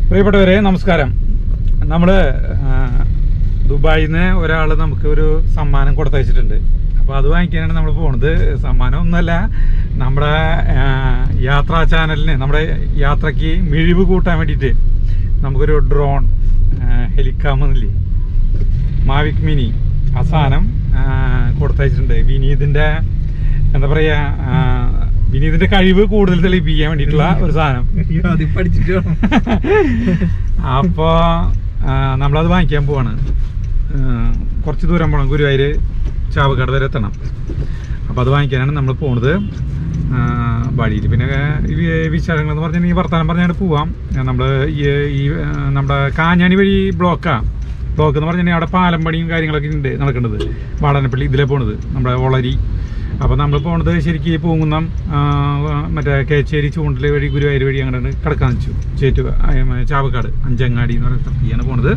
പ്രിയപ്പെട്ടവരെ നമസ്കാരം നമ്മള് ആ, ദുബായിൽ നിന്ന് ഒരാൾ നമുക്ക് ഒരു സമ്മാനം കൊടുത്തയച്ചിട്ടുണ്ട് അപ്പൊ അത് വാങ്ങിക്കാനാണ് നമ്മൾ പോണത് സമ്മാനം ഒന്നല്ല നമ്മുടെ ആ, യാത്രാ ചാനലിന് നമ്മുടെ യാത്രക്ക് മിഴിവ് കൂട്ടാൻ വേണ്ടിയിട്ട് നമുക്കൊരു ഡ്രോൺ ഹെലിക്കാമെന്നില്ലേ മാവിക് മിനി ആ സാധനം ആ, കൊടുത്തയച്ചിട്ടുണ്ട് വിനീതിന്റെ എന്താ പറയാ ആ, വിനീതിന്റെ കഴിവ് കൂടുതൽ തെളിയിപ്പിക്കാൻ വേണ്ടിയിട്ടുള്ള ഒരു സാധനം അയ്യോ, അത് പഠിച്ചിട്ട് വേണം അപ്പോ ആ, നമ്മളത് വാങ്ങിക്കാൻ പോവാണ് ആ, കുറച്ച് ദൂരം പോകണം ഗുരുവായൂര് ചാവക്കാട് വരെ എത്തണം അപ്പൊ അത് വാങ്ങിക്കാനാണ് നമ്മൾ പോണത് വഴിയിൽ പിന്നെ ഈ വിശേഷങ്ങൾ എന്ന് പറഞ്ഞിട്ടുണ്ടെങ്കിൽ വർത്താനം പറഞ്ഞാൽ പോവാം നമ്മൾ ഈ ഈ, ആ, നമ്മുടെ കാഞ്ഞാണി വഴി ബ്ലോക്കാ ബ്ലോക്ക് എന്ന് പറഞ്ഞിട്ടുണ്ടെങ്കിൽ അവിടെ പാലം പണിയും കാര്യങ്ങളൊക്കെ ഉണ്ട് നടക്കുന്നത് വാടനപ്പള്ളി ഇതിലെ പോണത് നമ്മുടെ ഒളരി അപ്പൊ നമ്മൾ പോണത് ശരിക്കും ഈ പൂങ്കുന്നം ആ, മറ്റേ കേച്ചേരി ചൂണ്ടല് വഴി ഗുരുവായൂർ വഴി അങ്ങനെ കിടക്കാൻ വെച്ചു ചേറ്റു ആ, ചാവക്കാട് അഞ്ചങ്ങാടി എന്ന് പറയുന്ന സ്ഥലത്തേക്കാണ് പോണത്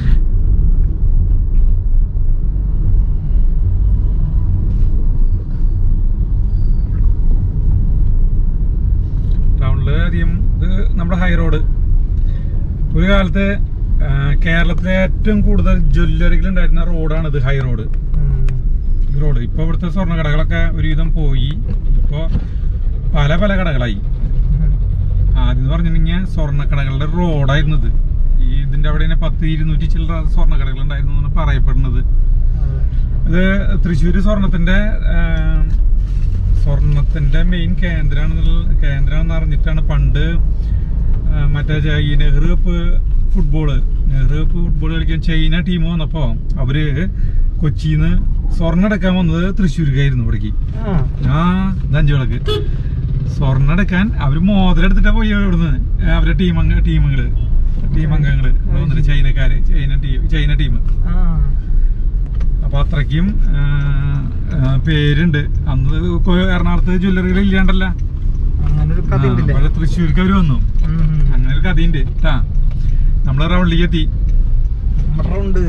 ടൗണില് അധികം ഇത് നമ്മുടെ ഹൈ റോഡ് ഒരു കാലത്ത് ആ, കേരളത്തിലെ ഏറ്റവും കൂടുതൽ ജ്വല്ലറികൾ ഉണ്ടായിരുന്ന റോഡാണ് ഇത് ഹൈ റോഡ് ഈ റോഡ് ഇപ്പൊ ഇവിടുത്തെ സ്വർണ്ണ കടകളൊക്കെ ഒരുവിധം പോയി ഇപ്പൊ പല പല കടകളായി ആദ്യം എന്ന് പറഞ്ഞിട്ടുണ്ടെങ്കിൽ സ്വർണ്ണക്കടകളുടെ റോഡായിരുന്നത് ഈ ഇതിന്റെ അവിടെ തന്നെ പത്ത് ഇരുന്നൂറ്റി ചില്ലറ സ്വർണ്ണക്കടകൾ ഉണ്ടായിരുന്നു എന്നാണ് പറയപ്പെടുന്നത് ഇത് തൃശ്ശൂര് സ്വർണത്തിന്റെ ആ, സ്വർണത്തിന്റെ മെയിൻ കേന്ദ്രമാണെന്നുള്ള കേന്ദ്രമാണെന്ന് അറിഞ്ഞിട്ടാണ് പണ്ട് ആ, മറ്റേ ച- ഈ Nehru cup football Nehru cup football കളിക്കാൻ ചൈന ടീം വന്നപ്പോ അവര് കൊച്ചിന്ന് സ്വർണ്ണം എടുക്കാൻ വന്നത് തൃശ്ശൂർക്കായിരുന്നു ഇവിടേക്ക് ആ ഇത് വിളക്ക് സ്വർണ്ണം എടുക്കാൻ അവര് മോതിരം എടുത്തിട്ടാ പോയി ഇവിടുന്ന് അവരുടെ ടീം അംഗ ടീമുകള് ടീം അംഗങ്ങള് ഇവിടെ വന്നിട്ട് ചൈനക്കാര് ചൈന ടീം ചൈന ടീം അപ്പൊ അത്രയ്ക്കും ആ, ആ, പേരുണ്ട് അന്ന് കൊ- എറണാകുളത്ത് ജ്വല്ലറികൾ ഇല്ലാണ്ടല്ല അങ്ങനെ ഒരു കഥ ഉണ്ടല്ലേ പക്ഷെ തൃശ്ശൂർക്ക് അവര് വന്നു ഉം. അങ്ങനെ ഒരു കഥയുണ്ട് കേട്ടാ നമ്മള് റൗണ്ടിലേക്ക് എത്തി നമ്മുടെ റൗണ്ട്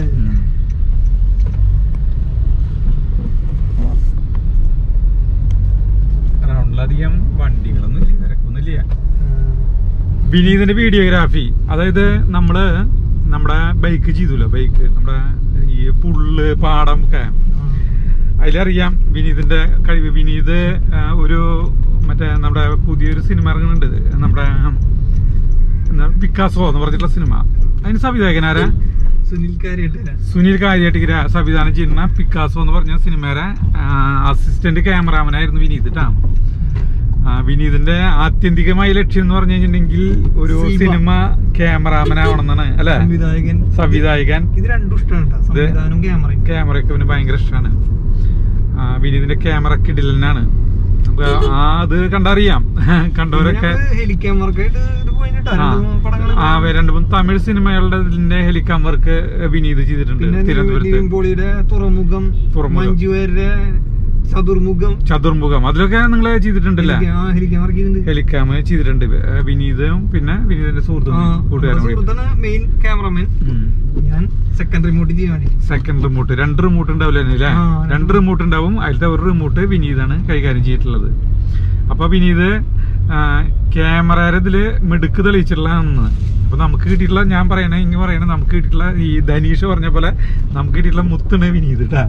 റൗണ്ടിലധികം വണ്ടികളൊന്നും ഇല്ല തിരക്കൊന്നും ഇല്ല വിനീതിന്റെ വീഡിയോഗ്രാഫി അതായത് നമ്മള് നമ്മുടെ ബൈക്ക് ചെയ്തല്ലോ ബൈക്ക് നമ്മുടെ ഈ പുള്ള് പാടം ഒക്കെ അതിലറിയാം വിനീതിന്റെ കഴിവ് വിനീത് ആ, ഒരു മറ്റേ നമ്മുടെ പുതിയൊരു സിനിമ ഇറങ്ങുന്നുണ്ട് നമ്മുടെ എന്താ, പിക്കാസോ എന്ന് പറഞ്ഞിട്ടുള്ള സിനിമ അതിന് സംവിധായകനാരാ സുനിൽ കാര്യമായിട്ട് സുനിൽ കാര്യാട്ടിക്ക് സംവിധാനം ചെയ്യുന്ന പിക്കാസോ എന്ന് പറഞ്ഞ സിനിമയുടെ അസിസ്റ്റന്റ് ക്യാമറാമനായിരുന്നു വിനീത് ട്ടാ ആ, വിനീതിന്റെ ആത്യന്തികമായ ലക്ഷ്യം എന്ന് പറഞ്ഞു കഴിഞ്ഞിട്ടുണ്ടെങ്കിൽ ഒരു സിനിമ. സിനിമ ക്യാമറാമനാവണമെന്നാണ് അല്ലെ സംവിധായകൻ സംവിധായകൻ ഇത് രണ്ടും ഇഷ്ടമാണ് കേട്ടോ ഇത് സംവിധാനം ക്യാമറയും ക്യാമറയൊക്കെ അവന് ഭയങ്കര ഇഷ്ടമാണ് വിനീതിന്റെ ക്യാമറ കിടിലനാണ് നമുക്ക് ആ അത് കണ്ടറിയാം കണ്ടവരൊക്കെ ഹെലിക്യാമറക്കായിട്ട് ഇത് പോയിട്ടാ ആ, ആ രണ്ട് മൂന്ന് തമിഴ് സിനിമകളുടെ ഇതിന്റെ ഹെലികാം വർക്ക് വിനീത് ചെയ്തിട്ടുണ്ട് പിന്നെ തിരുവനന്തപുരത്ത് നിവിൻ പോളിയുടെ തുറമുഖം തുറമുഖം. മഞ്ജുവാരുടെ ചതുർമുഖം ചതുർമുഖം അതിലൊക്കെ നിങ്ങൾ ചെയ്തിട്ടുണ്ടല്ലേ ഹെലിക്യാമറ ചെയ്തിട്ടുണ്ട് ഹെലികാം ചെയ്തിട്ടുണ്ട് ഏ, വിനീതും പിന്നെ വിനീതിന്റെ സുഹൃത്തും ആ, കൂട്ടുകാരും കൂടി സുഹൃത്താണ് മെയിൻ ക്യാമറമാൻ ഞാൻ സെക്കൻഡ് റിമോട്ട് ചെയ്യാൻ വേണ്ടി സെക്കൻഡ് റിമോട്ട് രണ്ട് റിമോട്ട് ഉണ്ടാവില്ല അല്ലേ ആ, രണ്ട് രണ്ട് റിമോട്ട് ഉണ്ടാവും അതിലത്തെ ഒരു റിമോട്ട് വിനീതാണ് കൈകാര്യം ചെയ്തിട്ടുള്ളത് അപ്പൊ വിനീത് ക്യാമറയുടെ ഇതില് മിടുക്ക് തെളിയിച്ചിട്ടുള്ളതാണ് അപ്പൊ നമുക്ക് കിട്ടിയിട്ടുള്ള ഞാൻ പറയണേ ഇങ്ങ പറയണേ നമുക്ക് കിട്ടിയിട്ടുള്ള ഈ ധനീഷ് പറഞ്ഞ പോലെ നമുക്ക് കിട്ടിയിട്ടുള്ള മുത്താണ് വിനീത് ട്ടാ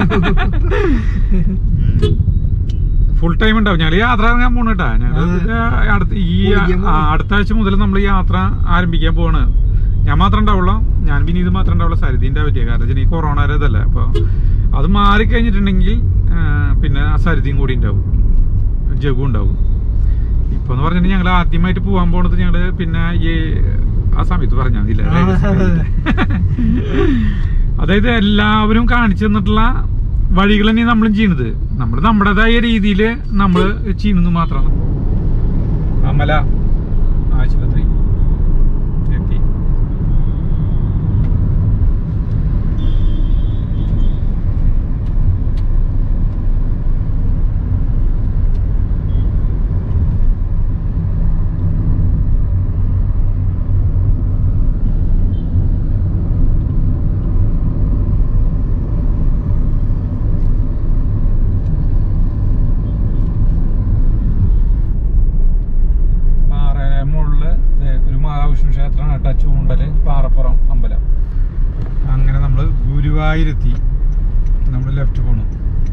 ഫുൾ ടൈം ഉണ്ടാവും ഞങ്ങൾ യാത്ര ഇറങ്ങാൻ പോണ കേട്ടാ ഞങ്ങൾ അടുത്ത ഈ ഓടിക്കാൻ ആ, അടുത്ത ആഴ്ച മുതൽ നമ്മൾ യാത്ര ആരംഭിക്കാൻ പോവാണ് ഞാൻ മാത്രം ഉണ്ടാവുള്ളൂ ഞാൻ പിന്നെ ഇത് മാത്രം ഉണ്ടാവുള്ള സരിതിന്റെ പറ്റിയ കാരണം വെച്ചാൽ ഈ കൊറോണ ഇതല്ല അപ്പൊ അത് മാറിക്കഴിഞ്ഞിട്ടുണ്ടെങ്കിൽ ആ, പിന്നെ ആ സരിതിയും കൂടി ഉണ്ടാവും ജഗും ഉണ്ടാവും ഇപ്പൊ എന്ന് പറഞ്ഞിട്ടുണ്ടെങ്കിൽ ഞങ്ങൾ ആദ്യമായിട്ട് പോകാൻ പോണത് ഞങ്ങള് പിന്നെ ഈ ആ സമയത്ത് പറഞ്ഞാൽ മതിയില്ല അതായത് എല്ലാവരും കാണിച്ചു തന്നിട്ടുള്ള വഴികൾ തന്നെ നമ്മളും ചെയ്യുന്നത് നമ്മൾ നമ്മുടേതായ രീതിയിൽ നമ്മൾ ചെയ്യുന്നത് മാത്രമാണ് അമല ആശുപത്രി എത്തി ക്ഷേത്രമാണ് കേട്ടോ ചൂണ്ടല് പാറപ്പുറം അമ്പലം അങ്ങനെ നമ്മൾ ഗുരുവായൂരെത്തി നമ്മൾ ലെഫ്റ്റ് പോണു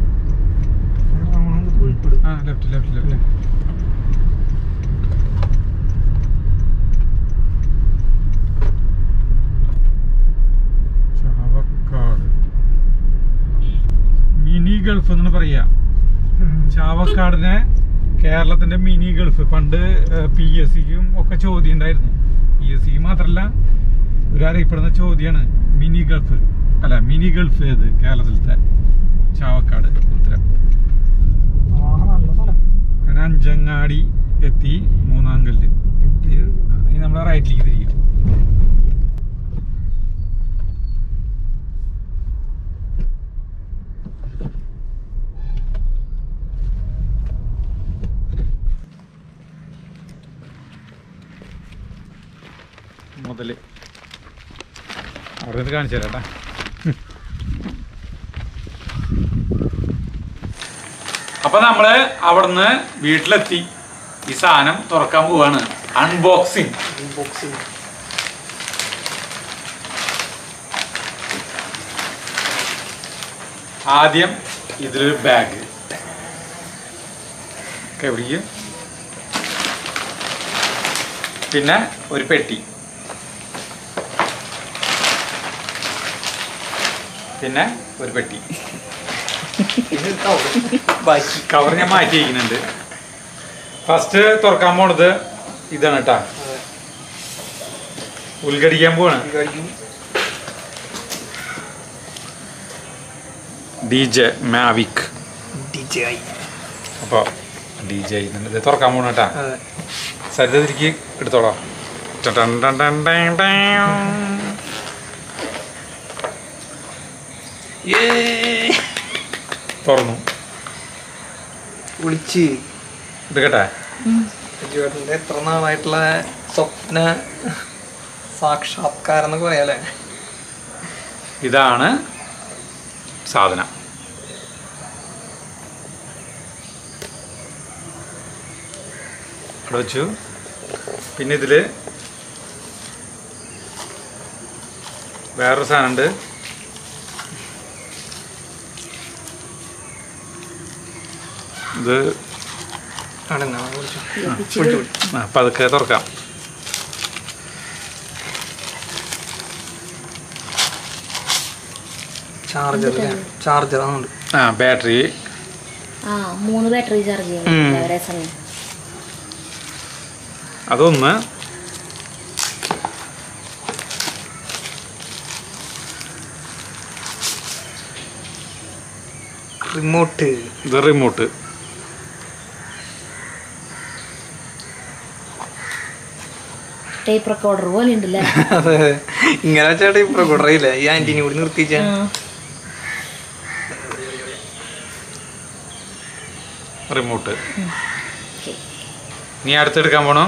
കോഴിക്കോട് ആ left left left Chavakkad mini Gulf എന്ന് പറയാ ചാവക്കാടിനെ കേരളത്തിന്റെ മിനി ഗൾഫ് പണ്ട് പി എസ് സിക്കും ഒക്കെ ചോദ്യം ഉണ്ടായിരുന്നു പി എസ് സിക്ക് മാത്രല്ല ഒരു അറിയപ്പെടുന്ന ചോദ്യമാണ് മിനി ഗൾഫ് അല്ല മിനി ഗൾഫ് ഏത് കേരളത്തിലത്തെ ചാവക്കാട് ഉത്തരം ആ നല്ല സ്ഥലം അങ്ങനെ അഞ്ചങ്ങാടി എത്തി മൂന്നാം കല്ല് ഇത് ഇനി നമ്മളെ റൈറ്റിലേക്ക് തിരിക്കും മുതല് അവിടെ നിന്ന് കാണിച്ചു തരാട്ടാ അപ്പൊ നമ്മള് അവിടുന്ന് വീട്ടിലെത്തി ഈ സാധനം തുറക്കാൻ പോവാണ് അൺബോക്സിങ് ബോക്സിങ് ആദ്യം ഇതിലൊരു ബാഗ് എവിടേക്ക് പിന്നെ ഒരു പെട്ടി പിന്നെ ഒരു പെട്ടി ബാക്കി കവർ ഞാൻ മാറ്റി വയ്ക്കുന്നുണ്ട് ഫസ്റ്റ് തുറക്കാൻ പോണത് ഇതാണ് കേട്ടാ ഉദ്ഘടിക്കാൻ പോവാണ് ഡി ജെ മാവിക് ഡിജായി അപ്പോൾ ഡി ജെ ഇത് തുറക്കാൻ പോണ കേട്ടാ അതെ സരിത തിരിക്ക് എടുത്തോളാം ടൻ ടൻ ടൻ ടൻ ടൻ ടൻ. തുറന്നു വിളിച്ച് ഇത് കേട്ടാ ചേട്ടൻ്റെ എത്ര നാളായിട്ടുള്ള സ്വപ്ന സാക്ഷാത്കാരം എന്നൊക്കെ പറയാല്ലേ ഇതാണ് സാധനം അവിടെ വെച്ചു പിന്നെ ഇതില് വേറൊരു സാധനമുണ്ട് ഇത് ആണെന്നാ വിളിച്ചു ലഭിച്ചത് ആ, പതുക്കെ തുറക്കാം ചാർജർ ചാർജർ ആണുണ്ട് ആ ബാറ്ററി ആ മൂന്ന് ബാറ്ററി ചാർജ് ചെയ്യാൻ ഉം. പറ്റില്ല ഒരേ സമയം അതൊന്ന് റിമോട്ട് ഇത് റിമോട്ട് ടേപ്പ് റെക്കോർഡർ പോലെ ഉണ്ടല്ലേ അതെ ഇങ്ങനെ വെച്ചാട്ട് ഇപ്പൊ കൊടറിയില്ല ഈ ആന്റിനെ കൂടി നിർത്തിച്ച ആ. Remote okay. നീ അടുത്തെടുക്കാൻ പോണോ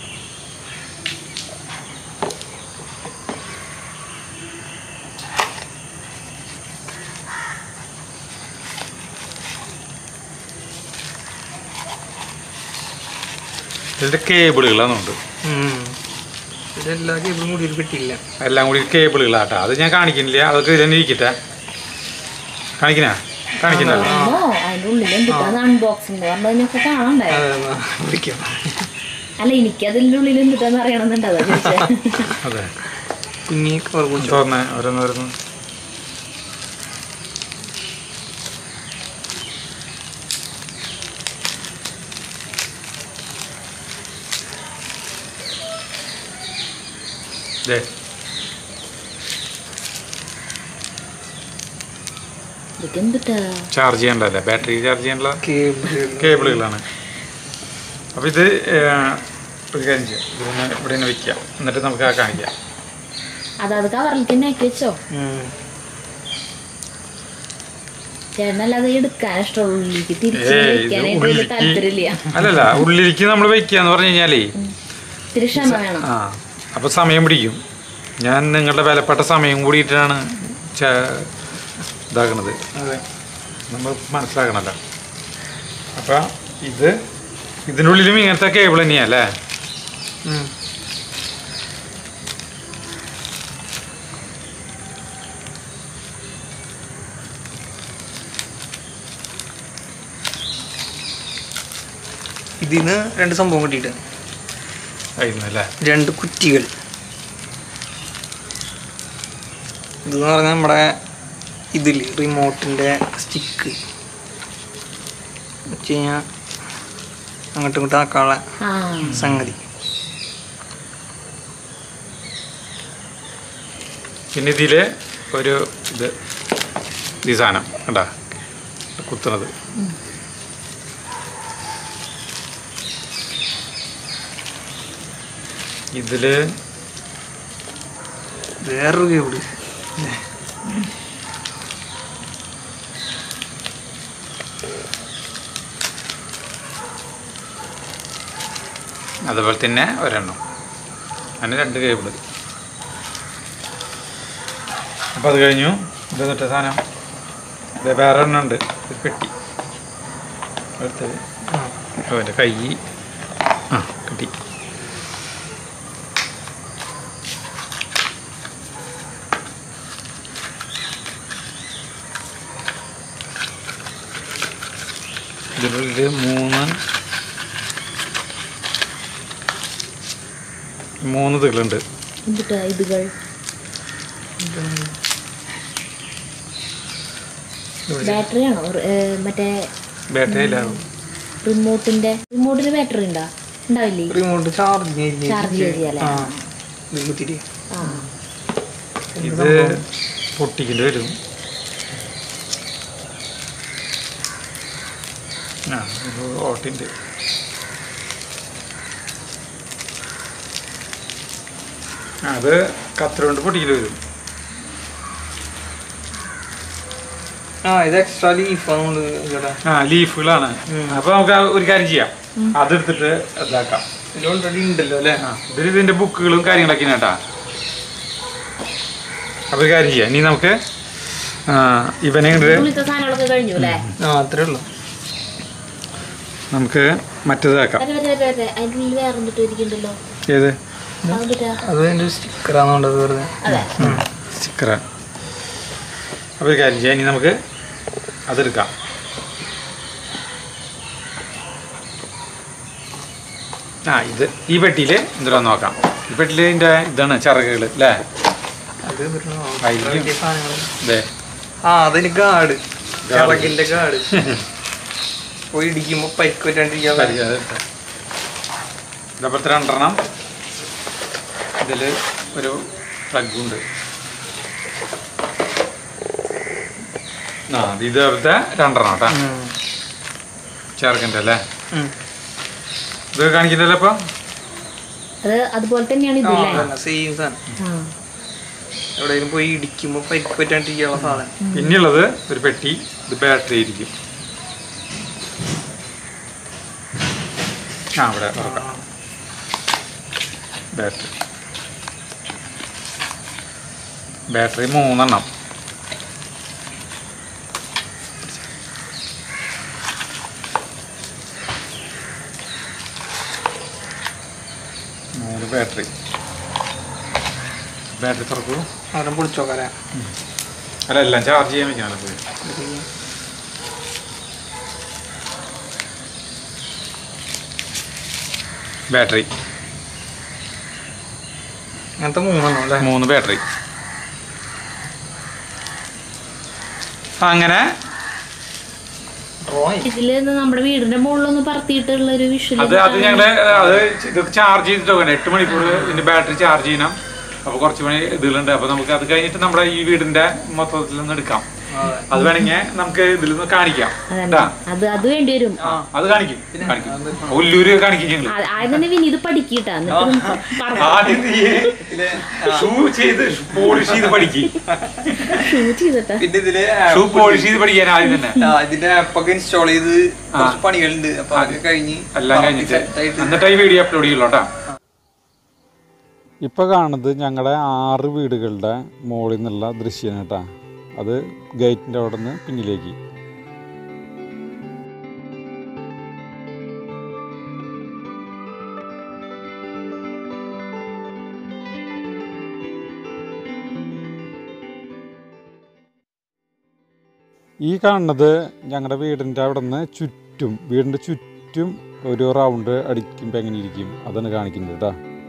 ഇതിന്റെ കേബിളുകളാണുണ്ട് ഇതെല്ലാ കേബിളും കൂടി ഒരു പെട്ടിയില്ല എല്ലാം കൂടി കേബിളുകളാട്ടാ അത് ഞാൻ കാണിക്കുന്നില്ല അതൊക്കെ ഇതിൽ ഇരിക്കട്ടെ കാണിക്കണ കാണിക്കുന്നല്ലോ ആണോ അതിന്റെ ഉള്ളിൽ എന്തിട്ടാണ് അൺബോക്സിംഗ് പറഞ്ഞതിനൊക്കെ കാണണ്ടേ അതെ എന്നാ വിളിക്കാം അല്ല എനിക്ക് അതിന്റെ ഉള്ളിൽ എന്തിട്ടാന്ന് അറിയണമെന്നുണ്ട് അതാ ചോദിച്ചത് അതെ കുഞ്ഞി കവർ കുടിച്ചോ തുറന്ന് ഓരോന്ന് ഓരോന്ന് ദേ ഇതൊക്കെ എന്തിട്ടാ ചാർജ് ചെയ്യണ്ടല്ലേ ബാറ്ററി ചാർജ് ചെയ്യണ്ട കേബിൾ കേബിളുകളാണ് അപ്പോൾ ഇത് ഏർ, ഒരു കാര്യം ചെയ്യാം ഇതൊന്ന് ഇവിടെ തന്നെ വെക്കാം എന്നിട്ട് നമുക്ക് ആ കാണിക്കാം അതത് കവറിലേക്ക് തന്നെ ആക്കി വെച്ചോ ചേട്ടനല്ലാതെ എടുക്കാൻ ഇഷ്ടമുള്ളൂ ഉള്ളിലേക്ക് തിരിച്ച് ഏയ്, ഇത് വെക്കാനായിട്ട് വലിയ ഉള്ളിലേക്ക് താല്പര്യമില്ല അല്ലല്ല ഉള്ളിലേക്ക് നമ്മൾ വെക്കാന്ന് പറഞ്ഞു കഴിഞ്ഞാലേ ഇത്തിരി ക്ഷമ വേണം ആ അപ്പോൾ സമയം പിടിക്കും ഞാൻ നിങ്ങളുടെ വിലപ്പെട്ട സമയം കൂടിയിട്ടാണ് ച- ഇതാക്കണത് അതെ നമ്മൾ മനസ്സിലാക്കണല്ലോ അപ്പം ഇത് ഇതിനുള്ളിലും ഇങ്ങനത്തെ കേബിൾ തന്നെയാ അല്ലേ ഉം. ഇതിന്ന് രണ്ട് സംഭവം കിട്ടിയിട്ട് ആയിരുന്നു അല്ലേ രണ്ട് കുറ്റികൾ ഇതെന്ന് പറഞ്ഞാൽ നമ്മുടെ ഇതിൽ റിമോട്ടിൻ്റെ സ്റ്റിക്ക് വെച്ച് കഴിഞ്ഞാൽ അങ്ങോട്ടും ഇങ്ങോട്ടും ആക്കാനുള്ള ആ സംഗതി പിന്നെ ഇതില് ഒരു ഇത് ഈ സാധനം കണ്ടാ കുത്തുന്നത് ഇതില് വേറൊരു കേബിള് അതുപോലെ തന്നെ ഒരെണ്ണം അങ്ങനെ രണ്ട് കേബിള് അപ്പോൾ അത് കഴിഞ്ഞു ഇത് തൊട്ട സാധനം ഇത് വേറെ എണ്ണം ഉണ്ട് ഒരു പെട്ടി അടുത്തത് അവൻ്റെ കൈ ആ കിട്ടി ഇതിലുള്ളിൽ മൂന്ന് മൂന്ന് ഇതിലുണ്ട് എന്തിട്ടാ ഇതുകൾ ബാറ്ററി ആണോ മറ്റേ ബാറ്ററി ഇല്ലാവും റിമോട്ടിന്റെ റിമോട്ടിന് ബാറ്ററി ഉണ്ടോ ഉണ്ടാവില്ലേ റിമോട്ട് ചാർജ് ചാർജ് ചെയ്യാലേ ആ ഇത് കുത്തിരി ആ ഇത് പൊട്ടിക്കേണ്ടി വരും ആ ഇത് ഓട്ടിൻ്റെ അത് കത്ര കൊണ്ട് പൊട്ടിക്കേണ്ടി വരും ആ ഇത് എക്സ്ട്രാ ലീഫാണ് നമ്മൾ ചേട്ടാ ആ ലീഫുകളാണ് അപ്പോൾ നമുക്ക് ആ ഒരു കാര്യം ചെയ്യാം അതെടുത്തിട്ട് ഇതാക്കാം ഇത് ഓൾറെഡി ഉണ്ടല്ലോ അല്ലേ ആ ഇതിൽ ഇതിൻ്റെ ബുക്കുകളും കാര്യങ്ങളൊക്കെ കേട്ടാ അപ്പോൾ ഒരു കാര്യം ചെയ്യാം ഇനി നമുക്ക് ആ, ഇവനെ ഇങ്ങോട്ട് ഉള്ളിലത്തെ സാധനങ്ങളൊക്കെ കഴിഞ്ഞു അല്ലേ ആ അത്രേ ഉള്ളൂ നമുക്ക് മറ്റേതാക്കാം വരെ വരെ വരെ വരെ അതിൻ്റെ ഉള്ളിൽ വേറെ എന്തിട്ട് ഇരിക്കണ്ടല്ലോ ഏത് അതെന്തിട്ടാ അത് എൻ്റെ സ്റ്റിക്കറാന്നുണ്ടത് വെറുതെ അതെ സ്റ്റിക്കറാണ് അപ്പോൾ ഒരു കാര്യം ചെയ്യാം ഇനി നമുക്ക് അതെടുക്കാം ആ ഇത് ഈ പെട്ടിയിൽ എന്തിനാ നോക്കാം ഈ പെട്ടിയിൽ ഇതിൻ്റെ ഇതാണ് ചിറകുകൾ അല്ലേ അത് വരണോ? ആയിരിക്കും. വലിയ സാധനങ്ങള്. അതെ ആ അതിന് ഗാഡ് ചിറകിന്റെ ഗാഡ് പോയി ഇടിക്കുമ്പോ പരിക്ക് പറ്റാണ്ടിരിക്കാൻ ഇതപ്പോഴത്തെ രണ്ടെണ്ണം ഇതിൽ ഒരു പ്ലഗ് ഉണ്ട് ആ ഇത് ഇതേപോലത്തെ രണ്ടെണ്ണം കേട്ടോ ചേർക്കണ്ട അല്ലേ ഇത് കാണിക്കണ്ടല്ലോ അപ്പം അത് അതുപോലെ തന്നെയാണ് ഇതല്ലേ സെയിം സാധനം ആ എവിടെയെങ്കിലും പോയി ഇടിക്കുമ്പോ പരിക്ക് പറ്റാണ്ടിരിക്കാനുള്ള സാധനം പിന്നെയുള്ളത് ഒരു പെട്ടി ഇത് ബാറ്ററി ഇരിക്കും ആ അവിടെ തുറക്കാം ബാറ്ററി ബാറ്ററി മൂന്നെണ്ണം മൂന്ന് ബാറ്ററി ബാറ്ററി തുറക്കൂ അവരെ പൊളിച്ചോക്കാരാ അല്ല എല്ലാം ചാർജ് ചെയ്യാൻ വെക്കാണ് പോയി ബാറ്ററി അങ്ങനത്തെ മൂന്നെണ്ണം അല്ലേ മൂന്ന് ബാറ്ററി അങ്ങനെ ഡ്രോയിങ് ഇതില് നമ്മുടെ വീടിന്റെ മുകളിലൊന്ന് പറത്തിയിട്ടുള്ള ഒരു വിഷ്വൽ അത് അത് ഞങ്ങള് അത് ഇത് ചാർജ് ചെയ്തിട്ട് വെക്കണം എട്ട് മണിക്കൂർ ഇതിന്റെ ബാറ്ററി ചാർജ് ചെയ്യണം അപ്പൊ കുറച്ച് മണി ഇതിലുണ്ട് അപ്പൊ നമുക്ക് അത് കഴിഞ്ഞിട്ട് നമ്മുടെ ഈ വീടിന്റെ മൊത്തത്തിൽ നിന്ന് എടുക്കാം അത് വേണമെങ്കിൽ നമുക്ക് ഇതിൽ നിന്ന് കാണിക്കാം അതന്നെ ട്ടാ. അത് അത് വേണ്ടി വരും അത് കാണിക്കും കാണിക്കും ഉല്ലൂര് കാണിക്കും ഞങ്ങള് ആ- ആദ്യം തന്നെ വിനീത് പഠിക്കട്ടാ എന്നിട്ട് നമുക്ക് പറയാം. ആദ്യം നീ ഷൂ ചെയ്ത് പോളിഷ് ചെയ്ത് പഠിക്കും ഷൂ ചെയ്തിട്ടാ പിന്നെ ഇതില് ഷൂ പോളിഷ് ചെയ്ത് പഠിക്കാൻ ആദ്യം തന്നെ ആ, ഇതിന്റെ ആപ്പൊക്കെ ഇൻസ്റ്റാൾ ചെയ്ത് കുറച്ച് പണികളുണ്ട് അപ്പൊ അതൊക്കെ കഴിഞ്ഞ് എല്ലാം കഴിഞ്ഞിട്ട് set ആയിട്ട് എന്നിട്ട് ഈ വീഡിയോ അപ്ലോഡ് ചെയ്യുള്ളൂ കേട്ടോ ഇപ്പോൾ കാണുന്നത് ഞങ്ങളുടെ ആറ് വീടുകളുടെ മുകളിൽ നിന്നുള്ള ദൃശ്യമാണ് കേട്ടോ അത് ഗേറ്റിൻ്റെ അവിടെ നിന്ന് പിന്നിലേക്ക് ഈ കാണുന്നത് ഞങ്ങളുടെ വീടിൻ്റെ അവിടെ നിന്ന് ചുറ്റും വീടിൻ്റെ ചുറ്റും ഒരു റൗണ്ട് അടിക്കുമ്പോൾ എങ്ങനെ ഇരിക്കും അതാണ് കാണിക്കുന്നത് കേട്ടോ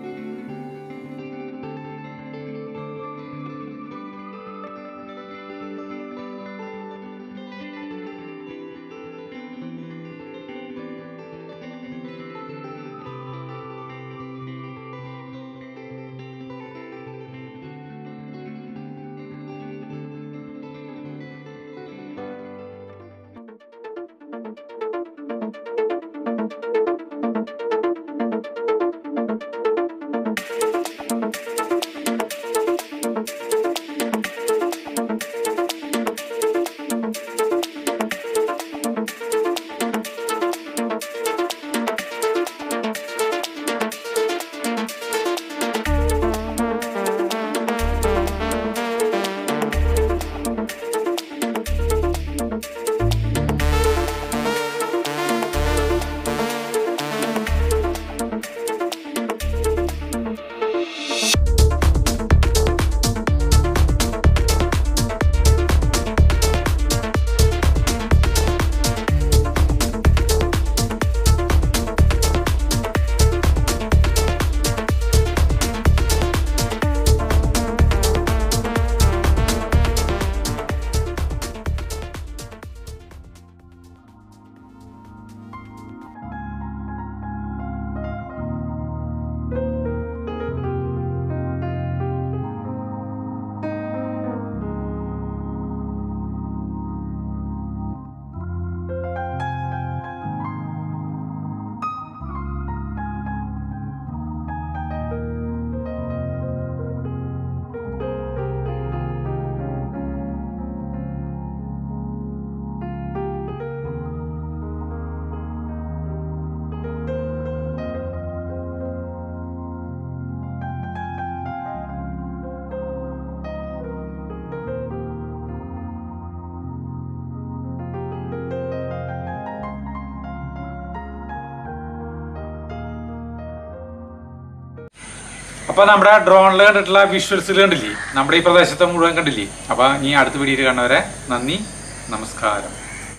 അപ്പൊ നമ്മുടെ ഡ്രോണിൽ കണ്ടിട്ടുള്ള വിഷ്വൽസ് കണ്ടില്ലേ നമ്മുടെ ഈ പ്രദേശത്തെ മുഴുവൻ കണ്ടില്ലേ അപ്പൊ ഇനി അടുത്ത വീഡിയോയിൽ കാണുന്നവരെ നന്ദി നമസ്കാരം